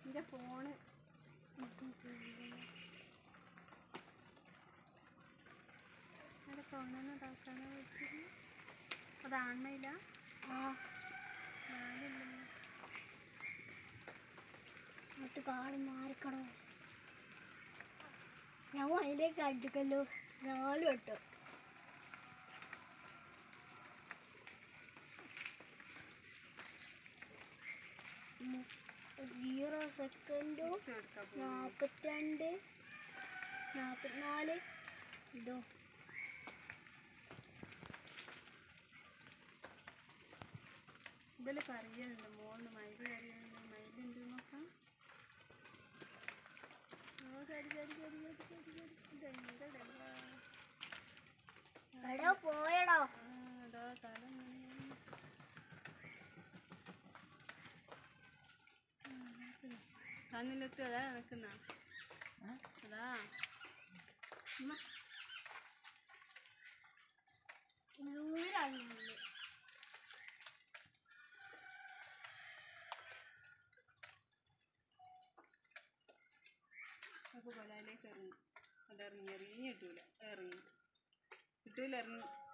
എൻ്റെ ഫോണ് അവിടെ ഫോണൊന്നും ഇതാക്കാനോ പറ്റില്ല അതാണില്ല ആ ഞാനില്ല എന്നിട്ട് കാട് മാറിക്കണോ ഞാൻ അതിലേക്ക് അടുക്കല്ലോ നാല് വട്ടം മു- സീറോ സെക്കൻഡും എടുക്കാൻ നാൽപ്പത്തിരണ്ട് നാൽപ്പത്തിനാല് ഇതോ ഇതിൽ കറിയുണ്ട് മോളിൽ മയിൽ കറിയുണ്ട് മയിലുണ്ട് നോക്കാം ഓ ശരി ശരി ശരി ശരി ശരി ശരി ഇതെന്തടാ എടോ പോയടോ അതാ തല നനയുന്നു. കണ്ണിലെത്തി അതാ നിൽക്കുന്ന അതാ ഉമ്മ. ദൂരാണ് അപ്പോൾ കൊലായിലേക്ക് ഇറങ്ങി അത് ഇറങ്ങി എറിഞ്ഞ് കിട്ടൂല ഇറങ്ങി കിട്ടൂല ഇറങ്ങി